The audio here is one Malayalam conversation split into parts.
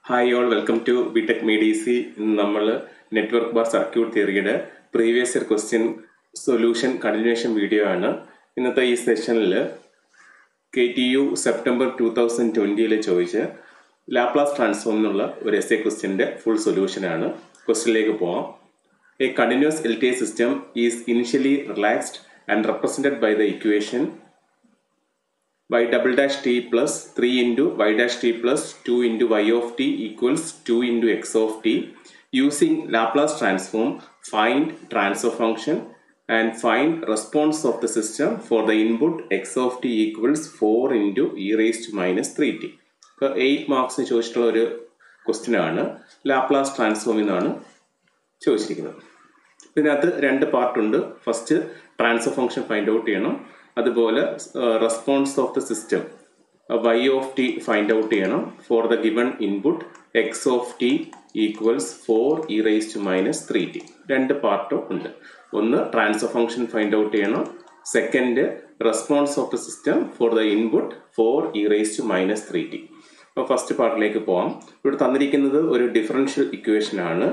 Hi all welcome to BTech Medici ഇന്ന് നമ്മൾ നെറ്റ്വർക്ക് ബാർ സർക്യൂട്ട് തിയറിയുടെ previous year question solution continuation video ആണ് ഇന്നത്തെ ഈ സെഷനിൽ K T U September two thousand ട്വൻറ്റിയിൽ ചോദിച്ച് ലാപ്ലാസ് ട്രാൻസ്ഫോം എന്നുള്ള ഒരു എസ് എ ക്വസ്റ്റ്യൻ്റെ ഫുൾ സൊല്യൂഷനാണ് ക്വസ്റ്റ്യനിലേക്ക് പോവാം A continuous L T A system is initially relaxed and represented by the equation y double dash t plus 3 into y dash t plus 2 into y of t equals 2 into x of t. Using Laplace transform, find transfer function and find response of the system for the input x of t equals 4 into e raised to minus 3t. ഇപ്പോൾ എയ്റ്റ് മാർക്സിന് ചോദിച്ചിട്ടുള്ള ഒരു ക്വസ്റ്റ്യൻ ആണ് ലാപ്ലാസ് ട്രാൻസ്ഫോം എന്നാണ് ചോദിച്ചിരിക്കുന്നത് ഇതിനകത്ത് രണ്ട് പാർട്ടുണ്ട് first transfer function find out ചെയ്യണം അതുപോലെ response of the system Y of T find out ചെയ്യണം for the given input X of T equals four E raise to minus three T രണ്ട് പാർട്ടും ഉണ്ട് ഒന്ന് ട്രാൻസ്ഫർ ഫംഗ്ഷൻ ഫൈൻഡ് ഔട്ട് ചെയ്യണം second response of the system for the input four E raise to minus three T അപ്പോൾ ഫസ്റ്റ് പാർട്ടിലേക്ക് പോവാം ഇവിടെ തന്നിരിക്കുന്നത് ഒരു ഡിഫറൻഷ്യൽ ഇക്വേഷൻ ആണ്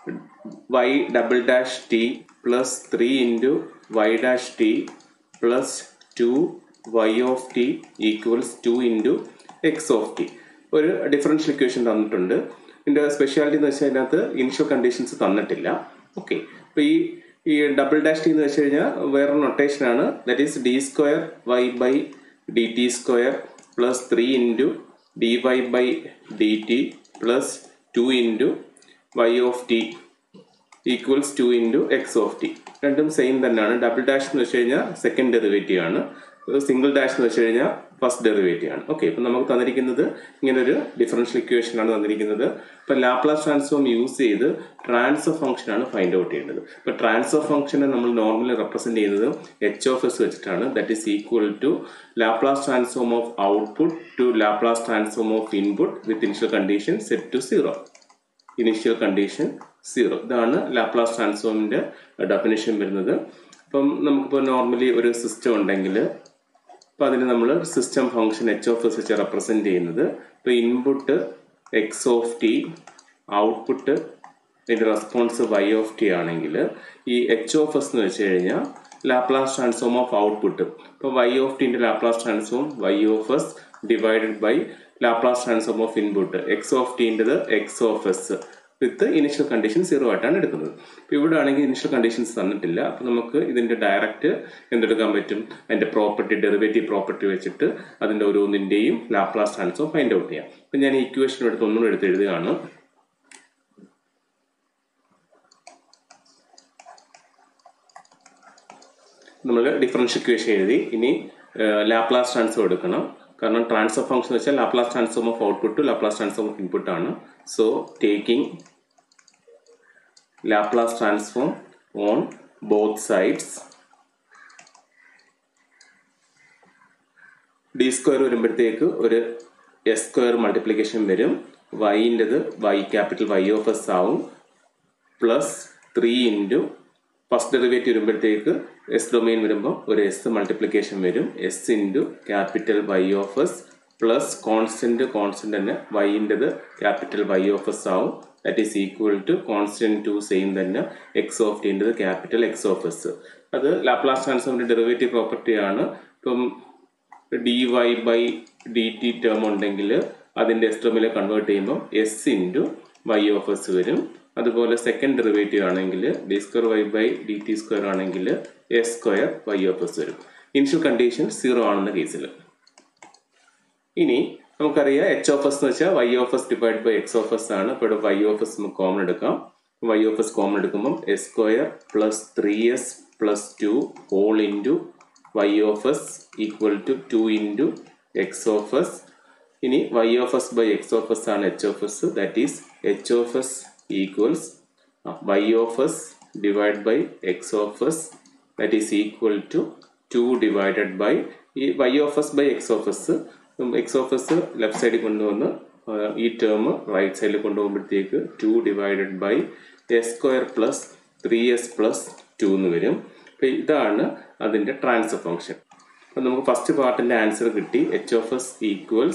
Y double dash T plus three into Y dash T plus two Y of T equals two into X of T ഒരു ഡിഫറൻഷ്യൽ ഇക്വേഷൻ തന്നിട്ടുണ്ട് ഇതിൻ്റെ സ്പെഷ്യാലിറ്റി എന്ന് വെച്ചാൽ അതിനകത്ത് ഇനിഷ്യൽ കണ്ടീഷൻസ് തന്നിട്ടില്ല ഓക്കെ അപ്പോൾ ഈ ഈ ഡബിൾ ഡാഷ് ടി എന്ന് വെച്ച് കഴിഞ്ഞാൽ വേറെ നൊട്ടേഷനാണ് that is D square Y by D T square plus three into D Y by D T plus two into Y of T equals two into X of T രണ്ടും സെയിം തന്നെയാണ് ഡബിൾ ഡാഷ് എന്ന് വെച്ച് കഴിഞ്ഞാൽ സെക്കൻഡ് ഡെറിവേറ്റീവ് ആണ് സിംഗിൾ ഡാഷ് എന്ന് വെച്ച് കഴിഞ്ഞാൽ ഫസ്റ്റ് ഡെറിവേറ്റീവ് ആണ് ഓക്കെ ഇപ്പം നമുക്ക് തന്നിരിക്കുന്നത് ഇങ്ങനെ ഒരു ഡിഫറൻഷ്യൽ ഇക്വേഷൻ ആണ് തന്നിരിക്കുന്നത് ഇപ്പം ലാപ്ലാസ് ട്രാൻസ്ഫോം യൂസ് ചെയ്ത് ട്രാൻസ്ഫർ ഫംഗ്ഷൻ ആണ് ഫൈൻഡ് ഔട്ട് ചെയ്യേണ്ടത് ഇപ്പം ട്രാൻസ്ഫർ ഫംഗ്ഷനെ നമ്മൾ നോർമലി റെപ്രസെന്റ് ചെയ്യുന്നത് എച്ച് ഓഫ് എസ് വെച്ചിട്ടാണ് that is equal to Laplace transform of output to Laplace transform of input with initial condition set to zero initial condition zero ഇതാണ് ലാപ്ലാസ് ട്രാൻസ്ഫോമിന്റെ ഡെഫിനേഷൻ വരുന്നത് അപ്പം നമുക്കിപ്പോൾ നോർമലി ഒരു സിസ്റ്റം ഉണ്ടെങ്കിൽ അപ്പോൾ അതിന് നമ്മൾ system function H of S വെച്ച് റെപ്രസെന്റ് ചെയ്യുന്നത് ഇപ്പോൾ input X of T output ഇതിൻ്റെ റെസ്പോൺസ് വൈ ഓഫ് ടി ആണെങ്കിൽ ഈ എച്ച് ഓഫ് എസ് എന്ന് വെച്ച് കഴിഞ്ഞാൽ ലാപ്ലാസ് ട്രാൻസ്ഫോം ഓഫ് ഔട്ട്പുട്ട് ഇപ്പോൾ വൈ ഓഫ് ടിൻ്റെ Laplace transform Y of S divided by Laplace transform of input X of ടീൻ്റെത് X of S with initial condition zero ആയിട്ടാണ് എടുക്കുന്നത് ഇപ്പോൾ ഇവിടെ ആണെങ്കിൽ ഇനിഷ്യൽ കണ്ടീഷൻസ് തന്നിട്ടില്ല അപ്പോൾ നമുക്ക് ഇതിൻ്റെ ഡയറക്റ്റ് എന്തെടുക്കാൻ പറ്റും അതിൻ്റെ പ്രോപ്പർട്ടി ഡെറിവേറ്റീവ് പ്രോപ്പർട്ടി വെച്ചിട്ട് അതിൻ്റെ ഓരോന്നിൻ്റെയും ലാപ്ലാസ് ട്രാൻസ്ഫോം ഫൈൻഡ് ഔട്ട് ചെയ്യാം അപ്പം ഞാൻ ഈ ഇക്വേഷൻ എടുത്ത് ഒന്നും എടുത്ത് എഴുതുകയാണ് നമ്മൾ ഡിഫറൻഷ്യൽ ഇക്വേഷൻ എഴുതി ഇനി ലാപ്ലാസ് ട്രാൻസ്ഫോം എടുക്കണം കാരണം ട്രാൻസ്ഫർ ഫംഗ്ഷൻ വെച്ചാൽ Laplace transform of output to Laplace transform of input ആണ് so taking Laplace transform on both sides D square വരുമ്പോഴത്തേക്ക് ഒരു എസ് സ്ക്വയർ മൾട്ടിപ്ലിക്കേഷൻ വരും വൈൻ്റെത് Y capital Y of S ആവും plus three into first derivative വരുമ്പോഴത്തേക്ക് എസ് ഡൊമൈൻ വരുമ്പോൾ ഒരു എസ് മൾട്ടിപ്ലിക്കേഷൻ വരും S into capital Y of S plus constant constant തന്നെ വൈൻ്റെത് ക്യാപിറ്റൽ വൈ ഓഫ് എസ് ആവും that is equal to constant two same തന്നെ എക്സ് ഓഫ് ടീൻ്റെത് ക്യാപിറ്റൽ എക്സ് ഓഫ് എസ് അത് ലാപ്ലാസ് ട്രാൻസ്ഫോമിന്റെ ഡെറിവേറ്റീവ് പ്രോപ്പർട്ടി ആണ് ഇപ്പം D Y by D T term ഉണ്ടെങ്കിൽ അതിൻ്റെ എസ് ടേമിൽ കൺവേർട്ട് ചെയ്യുമ്പോൾ S into Y of S വരും അതുപോലെ സെക്കൻഡ് ഡെറിവേറ്റീവ് ആണെങ്കിൽ D square Y by D T square ആണെങ്കിൽ S square Y of S വരും ഇനിഷ്യൽ കണ്ടീഷൻ സീറോ ആണെന്ന കേസിൽ ഇനി നമുക്കറിയാം എച്ച് ഓഫ് എസ് എന്ന് വെച്ചാൽ Y of S divide by X of S ആണ് ഇപ്പോൾ ഇവിടെ വൈ ഓഫ് എസ് നമുക്ക് കോമൺ എടുക്കാം വൈ ഓഫ് എസ് കോമൺ എടുക്കുമ്പോൾ S square plus three S plus two whole into Y of S equal to two into X of S ഇനി Y of S by X of S ആണ് H of S that is H of S equals Y of S divide by X of S that is equal to to divided by ഈ Y of S by X of S X of S left സൈഡിൽ കൊണ്ടുവന്ന് ഈ ടേം റൈറ്റ് സൈഡിൽ കൊണ്ടുപോകുമ്പോഴത്തേക്ക് two divided by S square plus three S plus two എന്ന് വരും അപ്പം ഇതാണ് അതിൻ്റെ ട്രാൻസ്ഫർ ഫംഗ്ഷൻ അപ്പം നമുക്ക് ഫസ്റ്റ് പാർട്ടിൻ്റെ ആൻസർ കിട്ടി H of S equals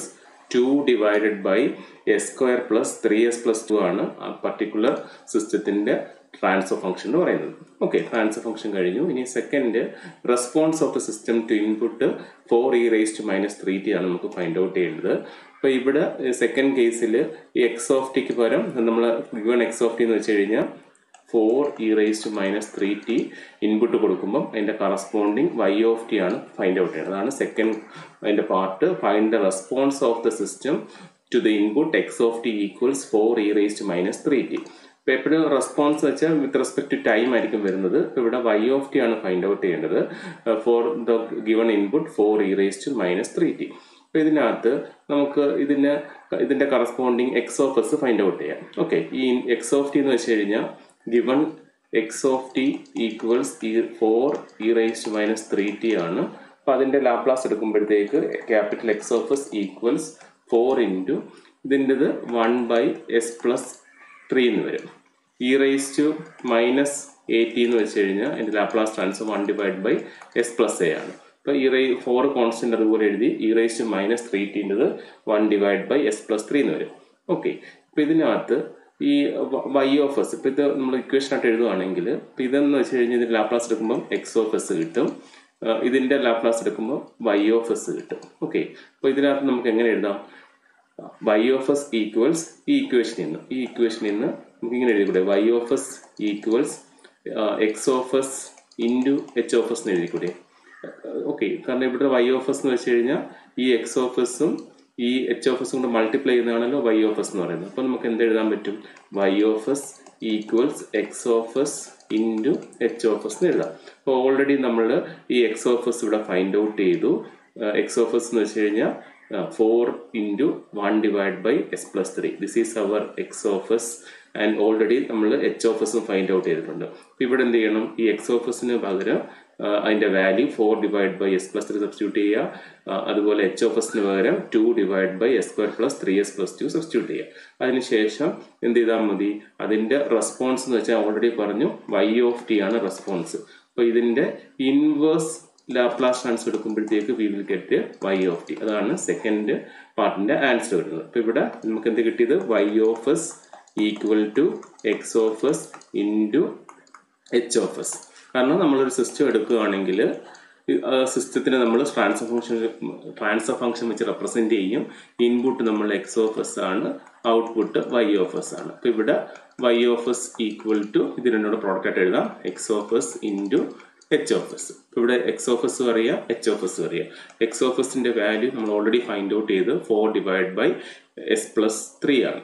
two divided by S square plus three S plus two ആണ് ആ പർട്ടിക്കുലർ സിസ്റ്റത്തിന്റെ ട്രാൻസ്ഫർ ഫംഗ്ഷൻ എന്ന് പറയുന്നത് ഓക്കെ ട്രാൻസ്ഫർ ഫംഗ്ഷൻ കഴിഞ്ഞു ഇനി second response of the system to input four E raise to minus three T ആണ് നമുക്ക് ഫൈൻഡ് ഔട്ട് ചെയ്യേണ്ടത് അപ്പോൾ ഇവിടെ സെക്കൻഡ് കേസിൽ എക്സ് ഓഫ് ടിക്ക് പകരം നമ്മൾ ഗിവൺ എക്സ് ഓഫ് ടി എന്ന് വെച്ച് കഴിഞ്ഞാൽ four E raise to minus three T input കൊടുക്കുമ്പം അതിൻ്റെ കറസ്പോണ്ടിങ് വൈ ഓഫ് ടി ആണ് ഫൈൻഡ് ഔട്ട് ചെയ്യുന്നത് അതാണ് സെക്കൻഡ് അതിൻ്റെ part find the response of the system to the input X of T equals four E raise to minus three T ഇപ്പോൾ എപ്പോഴും റെസ്പോൺസ് വെച്ചാൽ വിത്ത് റെസ്പെക്ട് ടു ടൈം ആയിരിക്കും വരുന്നത് ഇവിടെ വൈ ഓഫ് ടി ആണ് ഫൈൻഡ് ഔട്ട് ചെയ്യേണ്ടത് for the given input four E raise to minus three T അപ്പോൾ ഇതിനകത്ത് നമുക്ക് ഇതിന് ഇതിൻ്റെ corresponding X of S find out ചെയ്യാം ഓക്കെ ഈ എക്സ് ഓഫ് ടി എന്ന് വെച്ച് കഴിഞ്ഞാൽ given X of T equals E four E raise to minus three T ആണ് അപ്പോൾ അതിൻ്റെ ലാപ്ലാസ് എടുക്കുമ്പോഴത്തേക്ക് capital X of S equals four into ഇതിൻ്റെത് one by S plus three എന്ന് വരും E raise to minus A T എന്ന് വെച്ച് കഴിഞ്ഞാൽ അതിൻ്റെ Laplace transfer one divide by S plus A ആണ് അപ്പോൾ ഈ റേ ഫോർ കോൺസ്റ്റന്റ് അതുപോലെ എഴുതി E raise to minus three ടീൻ്റെത് one divide by S plus three എന്ന് വരും ഓക്കെ അപ്പോൾ ഇതിനകത്ത് ഈ വൈ ഓഫ് എസ് ഇപ്പോൾ ഇത് നമ്മൾ ഇക്വേഷൻ ആയിട്ട് എഴുതുവാണെങ്കിൽ ഇപ്പോൾ ഇതെന്ന് വെച്ച് കഴിഞ്ഞാൽ ഇതിൻ്റെ ലാപ്ലാസ് എടുക്കുമ്പോൾ എക്സ് ഓഫ് എസ് കിട്ടും ഇതിൻ്റെ ലാപ്ലാസ് എടുക്കുമ്പോൾ വൈ ഓഫ് എസ് കിട്ടും ഓക്കെ അപ്പോൾ ഇതിനകത്ത് നമുക്ക് എങ്ങനെ എഴുതാം വൈ ഓഫ് എസ് ഈക്വൽസ് ഈ ഇക്വേഷനിൽ നിന്ന് ഈ ഇക്വേഷനിൽ നിന്ന് നമുക്ക് ഇങ്ങനെ എഴുതിക്കൂടെ Y of S equals X of S into H of S എന്ന് എഴുതിക്കൂടെ ഓക്കെ കാരണം ഇവിടെ വൈ ഓഫ് എസ് എന്ന് വെച്ച് കഴിഞ്ഞാൽ ഈ എക്സ് ഓഫ് എസും ഈ എച്ച് ഓഫ് എസും കൊണ്ട് മൾട്ടിപ്ലൈ ചെയ്യുന്നതാണല്ലോ വൈ ഓഫ് എസ് എന്ന് പറയുന്നത് അപ്പോൾ നമുക്ക് എന്ത് എഴുതാൻ പറ്റും Y of S equals X of S into H of S എന്ന് എഴുതാം അപ്പോൾ ഓൾറെഡി നമ്മൾ ഈ എക്സ് ഓഫ് എസ് ഇവിടെ ഫൈൻഡ് ഔട്ട് ചെയ്തു എക്സ് ഓഫ് എസ് എന്ന് വെച്ച് കഴിഞ്ഞാൽ four into one divide by S plus three this is our X of S and already നമ്മൾ എച്ച് ഓഫ് എസും ഫൈൻഡ് ഔട്ട് ചെയ്തിട്ടുണ്ട് ഇവിടെ എന്ത് ചെയ്യണം ഈ എക്സ് ഓഫ് എസിന് പകരം അതിൻ്റെ value four divide by S plus three substitute ചെയ്യുക അതുപോലെ എച്ച് ഓഫ് എസിന് പകരം two divide by S square plus three S plus two substitute ചെയ്യുക അതിനുശേഷം എന്ത് ചെയ്താൽ മതി അതിൻ്റെ റെസ്പോൺസ് എന്ന് വെച്ചാൽ ഓൾറെഡി പറഞ്ഞു വൈ ഓഫ് ടി ആണ് റെസ്പോൺസ് അപ്പോൾ ഇതിൻ്റെ ഇൻവേഴ്സ് ലാപ്ലാസ് ട്രാൻസ്ഫർ എടുക്കുമ്പോഴത്തേക്ക് we will get Y of T അതാണ് സെക്കൻഡ് പാർട്ടിന്റെ ആൻസർ വരുന്നത് അപ്പൊ ഇവിടെ നമുക്ക് എന്ത് കിട്ടിയത് Y of S equal to X of S into H of S കാരണം നമ്മളൊരു സിസ്റ്റം എടുക്കുകയാണെങ്കിൽ സിസ്റ്റത്തിന് നമ്മൾ ട്രാൻസ്ഫർ ഫംഗ്ഷൻ ട്രാൻസ്ഫർ ഫംഗ്ഷൻ വെച്ച് റെപ്രസെന്റ് ചെയ്യും ഇൻപുട്ട് നമ്മൾ എക്സ് ഓഫ് എസ് ആണ് ഔട്ട്പുട്ട് വൈ ഓഫ് എസ് ആണ് അപ്പൊ ഇവിടെ Y of S equal to ഇത് രണ്ടോട് പ്രോഡക്റ്റ് ആയിട്ട് എഴുതാം x of S into H of S ഇവിടെ എക്സ് ഓഫ് എസ് അറിയാം എച്ച് ഓഫ് എസ് അറിയാം എക്സ് ഓഫ് എസിന്റെ വാല്യൂ നമ്മൾ ഓൾറെഡി ഫൈൻഡ് ഔട്ട് ചെയ്ത് four divide by S plus three ആണ്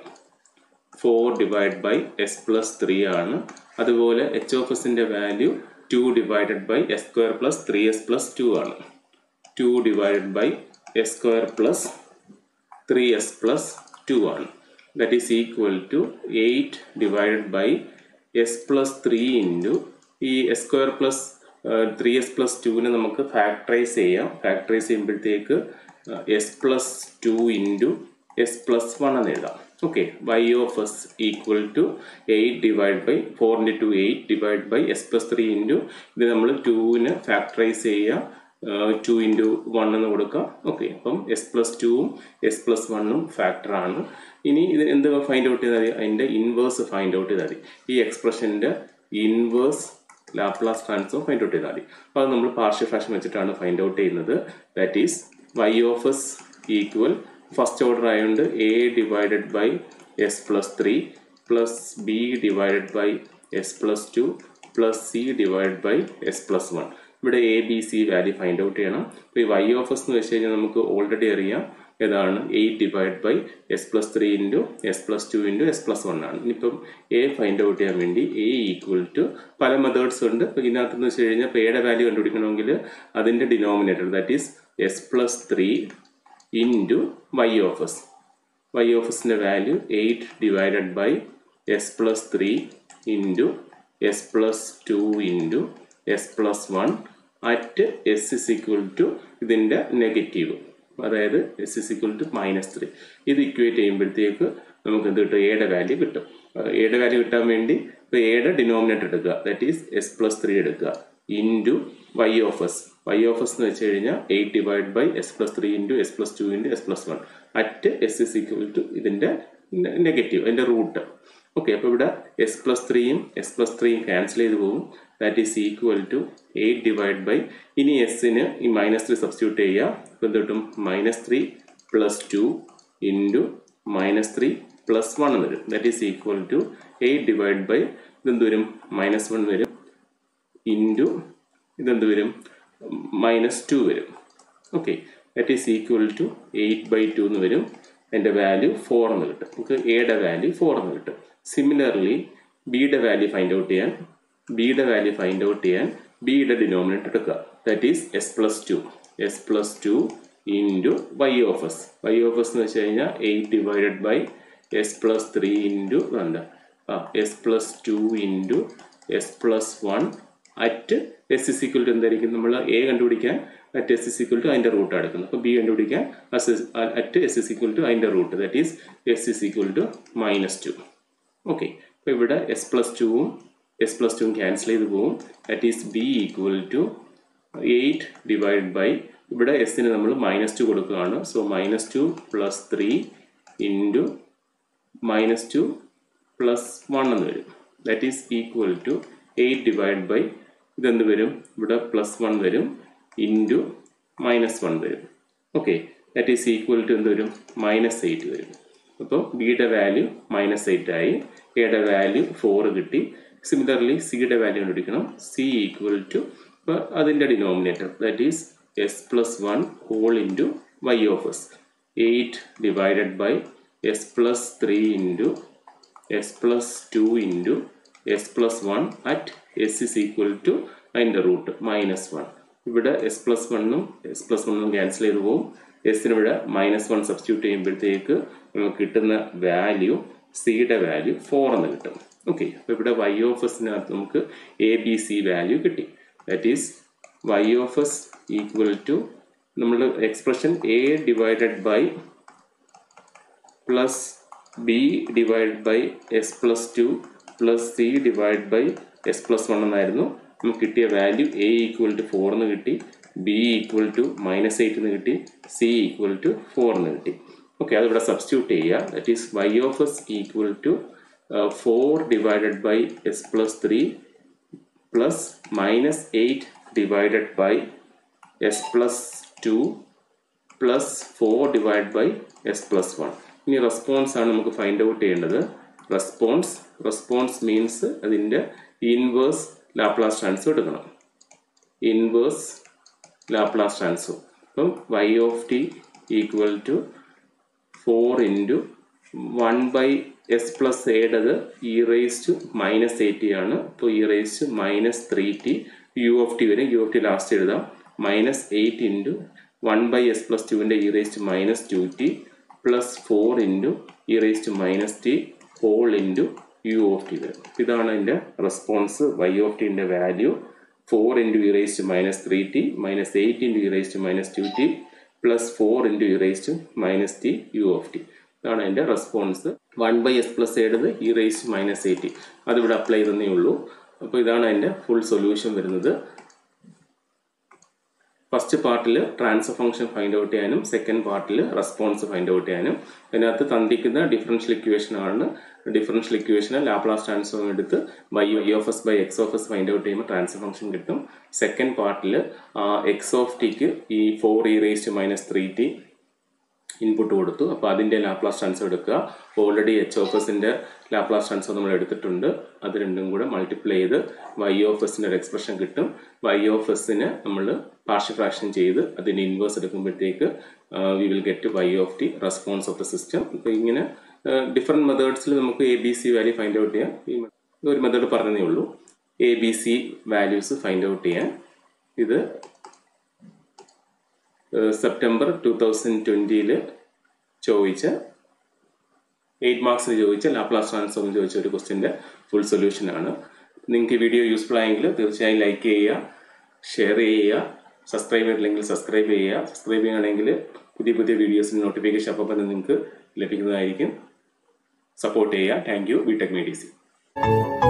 four divide by S plus three ആണ് അതുപോലെ എച്ച് ഓഫ് എസിന്റെ value two divided by S square plus three S plus two ആണ് two divided by S square plus three S plus two ആണ് that is equal to eight divided by S plus three into ഈ s square plus three S plus ടുവിനെ നമുക്ക് ഫാക്ടറൈസ് ചെയ്യാം ഫാക്ടറൈസ് ചെയ്യുമ്പോഴത്തേക്ക് s plus two into s plus one എന്ന് എഴുതാം okay y of S equal to eight divide by four into two eight divide by S plus three into ഇത് നമ്മൾ ടുവിന് ഫാക്ടറൈസ് ചെയ്യുക ടു ഇൻറ്റു വൺ എന്ന് കൊടുക്കാം ഓക്കെ അപ്പം എസ് പ്ലസ് ടുവും എസ് പ്ലസ് വണ്ണും ഫാക്ടറാണ് ഇനി ഇത് എന്ത് ഫൈൻഡ് ഔട്ട് ചെയ്താൽ മതി അതിൻ്റെ ഇൻവേഴ്സ് ഫൈൻഡ് ഔട്ട് ചെയ്താൽ മതി ഈ എക്സ്പ്രഷൻ്റെ inverse Laplace transform find out ചെയ്താൽ മതി അപ്പോൾ അത് നമ്മൾ പാർഷ്യൽ ഫ്രാക്ഷൻ വെച്ചിട്ടാണ് ഫൈൻഡ് ഔട്ട് ചെയ്യുന്നത് that is y of S equal first order ആയതുകൊണ്ട് a divided by S plus three plus b divided by S plus two plus c divide by S plus one ഇവിടെ a b c value find out ചെയ്യണം അപ്പോൾ ഈ വൈ ഓഫ് എസ് എന്ന് വെച്ച് കഴിഞ്ഞാൽ നമുക്ക് ഓൾറെഡി അറിയാം ഏതാണ് eight divide by S plus three into s plus two into s plus one ആണ് ഇനിയിപ്പം എ ഫൈൻഡ് ഔട്ട് ചെയ്യാൻ വേണ്ടി എ ഈക്വൽ ടു പല മെത്തേഡ്സ് ഉണ്ട് ഇപ്പോൾ ഇതിനകത്ത് എന്ന് വെച്ച് കഴിഞ്ഞാൽ ഇപ്പോൾ എയുടെ വാല്യൂ കണ്ടുപിടിക്കണമെങ്കിൽ അതിൻ്റെ denominator that is s plus three into Y of s y of എസിൻ്റെ value eight divided by S plus three into s plus two into s plus one at s is equal to ഇതിൻ്റെ നെഗറ്റീവ് അതായത് s is equal to minus three ഇത് ഇക്വേറ്റ് ചെയ്യുമ്പോഴത്തേക്ക് നമുക്ക് എന്ത് കിട്ടും എയുടെ വാല്യൂ കിട്ടും എയുടെ വാല്യൂ കിട്ടാൻ വേണ്ടി ഇപ്പോൾ എയുടെ ഡിനോമിനേറ്റർ എടുക്കുക that is s plus three എടുക്കുക into Y of s y of S എന്ന് വെച്ച് കഴിഞ്ഞാൽ eight divide by S plus three into s plus two into s plus one at s is equal to ഇതിൻ്റെ നെഗറ്റീവ് അതിൻ്റെ റൂട്ട് ഓക്കെ അപ്പോൾ ഇവിടെ എസ് പ്ലസ് ത്രീയും എസ് പ്ലസ് ത്രീയും ക്യാൻസൽ ചെയ്ത് പോകും that is equal to eight divide by ഇനി എസിന് ഈ മൈനസ് ത്രീ സബ്സ്റ്റിറ്റ്യൂട്ട് ചെയ്യുക അപ്പോൾ എന്ത് കിട്ടും minus three plus two into minus three plus one വരും that is equal to eight divide by ഇതെന്ത് വരും മൈനസ് വൺ വരും ഇൻറ്റു ഇതെന്ത് വരും മൈനസ് ടു വരും okay that is equal to eight by two എന്ന് വരും എൻ്റെ വാല്യൂ ഫോർ എന്ന് കിട്ടും നമുക്ക് എയുടെ വാല്യൂ ഫോർ എന്ന് കിട്ടും സിമിലർലി ബിയുടെ വാല്യൂ ഫൈൻഡ് ഔട്ട് ചെയ്യാൻ ബിയുടെ വാല്യൂ ഫൈൻഡ് ഔട്ട് ചെയ്യാൻ ബിയുടെ ഡിനോമിനേറ്റർ എടുക്കുക that is s plus two s plus two into Y of s y of S എന്ന് വെച്ച് കഴിഞ്ഞാൽ eight divided by S plus three into എന്താ ആ s plus two into s plus one at s is equal to എന്തായിരിക്കും നമ്മൾ എ കണ്ടുപിടിക്കാൻ at s is equal to അതിൻ്റെ റൂട്ട് എടുക്കുന്നത് അപ്പോൾ ബി കണ്ടുപിടിക്കാൻ at s is equal to അതിൻ്റെ root that is s is equal to minus two okay അപ്പോൾ ഇവിടെ എസ് പ്ലസ് ടുവും എസ് പ്ലസ് ടുവും ക്യാൻസൽ ചെയ്ത് പോകും that is b equal to eight divide by ഇവിടെ എസിന് നമ്മൾ മൈനസ് ടു കൊടുക്കുകയാണ് so minus two plus three into minus two plus one എന്ന് വരും that is equal to eight divide by ഇതെന്ത് വരും ഇവിടെ പ്ലസ് വൺ വരും ഇൻറ്റു മൈനസ് വൺ വരും okay that is equal to എന്ത് വരും മൈനസ് എയ്റ്റ് വരും അപ്പോൾ ബിയുടെ വാല്യൂ മൈനസ് എയ്റ്റ് ആയി എയുടെ വാല്യൂ ഫോർ കിട്ടി സിമിലർലി സിയുടെ വാല്യൂ കണ്ടുപിടിക്കണം സി ഈക്വൽ ടു അപ്പോൾ അതിൻ്റെ denominator that is s plus one whole into Y of s eight divided by S plus three into s plus two into s plus one at s is equal to അതിൻ്റെ റൂട്ട് മൈനസ് വൺ ഇവിടെ എസ് പ്ലസ് വണ്ണും എസ് പ്ലസ് വണ്ണും ക്യാൻസൽ ചെയ്ത് പോകും എസിന് ഇവിടെ മൈനസ് വൺ സബ്സ്റ്റിറ്റ്യൂട്ട് ചെയ്യുമ്പോഴത്തേക്ക് നമുക്ക് കിട്ടുന്ന വാല്യൂ സിയുടെ വാല്യൂ ഫോർ എന്ന് കിട്ടും ഓക്കെ അപ്പോൾ ഇവിടെ വൈ ഓഫ് എസിനകത്ത് നമുക്ക് എ ബി സി വാല്യൂ കിട്ടി that is y of S equal to നമ്മൾ expression a divided by plus b divide by S plus two plus c divide by S plus one എന്നായിരുന്നു നമുക്ക് കിട്ടിയ value a equal to four എന്ന് കിട്ടി b equal to minus eight എന്ന് കിട്ടി സി ഈക്വൽ ടു ഫോർ എന്ന് കിട്ടി ഓക്കെ അതിവിടെ സബ്സ്റ്റിറ്റ്യൂട്ട് ചെയ്യുക that is y of S equal to four divided by S plus three plus minus eight divided by S plus two plus four divide by S plus one ഇനി റെസ്പോൺസ് ആണ് നമുക്ക് ഫൈൻഡ് ഔട്ട് ചെയ്യേണ്ടത് റെസ്പോൺസ് റെസ്പോൺസ് മീൻസ് അതിൻ്റെ ഇൻവേഴ്സ് ലാപ്ലാസ് ട്രാൻസ്ഫർ എടുക്കണം ഇൻവേഴ്സ് ലാപ്ലാസ് ട്രാൻസ്ഫർ അപ്പം y of t equal to four into one by S plus എയുടേത് e raise to minus eighty ആണ് അപ്പോൾ E raise to minus three t u of t വരും യു ഓഫ് ടി ലാസ്റ്റ് എഴുതാം minus eight into one by S plus ടുവിൻ്റെ e raise to minus two t plus four into e raise to minus t whole into u of t വരും ഇതാണ് അതിൻ്റെ റെസ്പോൺസ് വൈ ഓഫ് ടിൻ്റെ value four into e raise to minus three t minus eight into e raise to minus two t plus four into e raise to minus t u of t ഇതാണ് അതിൻ്റെ response one by S plus എഴുത് e raise to minus eighty അതിവിടെ അപ്ലൈ ചെയ്തേ ഉള്ളൂ അപ്പോൾ ഇതാണ് അതിൻ്റെ ഫുൾ സൊല്യൂഷൻ വരുന്നത് ഫസ്റ്റ് പാർട്ടിൽ ട്രാൻസ്ഫർ ഫംഗ്ഷൻ ഫൈൻഡ് ഔട്ട് ചെയ്യാനും സെക്കൻഡ് പാർട്ടിൽ റെസ്പോൺസ് ഫൈൻഡ് ഔട്ട് ചെയ്യാനും അതിനകത്ത് തന്നിക്കുന്ന ഡിഫറൻഷ്യൽ ഇക്വേഷൻ ആണ് ഡിഫറൻഷ്യൽ ഇക്വേഷന് ലാപ്ലാസ് ട്രാൻസ്ഫോം എടുത്ത് y y of S by X of S find out ചെയ്യുമ്പോൾ ട്രാൻസ്ഫർ ഫംഗ്ഷൻ കിട്ടും സെക്കൻഡ് പാർട്ടിൽ എക്സ് ഓഫ് ടിക്ക് ഈ four e raised minus three T input കൊടുത്തു അപ്പോൾ അതിൻ്റെ ലാപ്ലാസ് ട്രാൻസ്ഫർ എടുക്കുക ഓൾറെഡി എച്ച് ഓഫ് എസിൻ്റെ ലാപ്ലാസ് ട്രാൻസ്ഫർ നമ്മൾ എടുത്തിട്ടുണ്ട് അത് രണ്ടും കൂടെ മൾട്ടിപ്ലൈ ചെയ്ത് വൈ ഓഫ് എസിൻ്റെ ഒരു എക്സ്പ്രഷൻ കിട്ടും വൈ ഓഫ് എസിന് നമ്മൾ പാർഷ്യൽ ഫ്രാക്ഷൻ ചെയ്ത് അതിൻ്റെ ഇൻവേഴ്സ് എടുക്കുമ്പോഴത്തേക്ക് we will get Y of t response of the system അപ്പോൾ ഇങ്ങനെ ഡിഫറെൻറ്റ് മെത്തേഡ്സിൽ നമുക്ക് a b c value find out ചെയ്യാം ഈ ഒരു മെത്തേഡ് പറഞ്ഞതേ ഉള്ളൂ a b c values find out ചെയ്യാൻ ഇത് സെപ്റ്റംബർ ടു തൗസൻഡ് ട്വൻറ്റിയിൽ ചോദിച്ച എയ്റ്റ് മാർക്സിന് ചോദിച്ച ലാപ്ലാസ് ട്രാൻസ്ഫോം ചോദിച്ച ഒരു ക്വസ്റ്റിൻ്റെ ഫുൾ സൊല്യൂഷനാണ് നിങ്ങൾക്ക് ഈ വീഡിയോ യൂസ്ഫുൾ ആയെങ്കിൽ തീർച്ചയായും ലൈക്ക് ചെയ്യുക ഷെയർ ചെയ്യുക സബ്സ്ക്രൈബ് ചെയ്തില്ലെങ്കിൽ സബ്സ്ക്രൈബ് ചെയ്യുക സബ്സ്ക്രൈബ് ചെയ്യുകയാണെങ്കിൽ പുതിയ പുതിയ വീഡിയോസിന് നോട്ടിഫിക്കേഷൻ അപ്പം തന്നെ നിങ്ങൾക്ക് ലഭിക്കുന്നതായിരിക്കും സപ്പോർട്ട് ചെയ്യുക thank you B tech Medici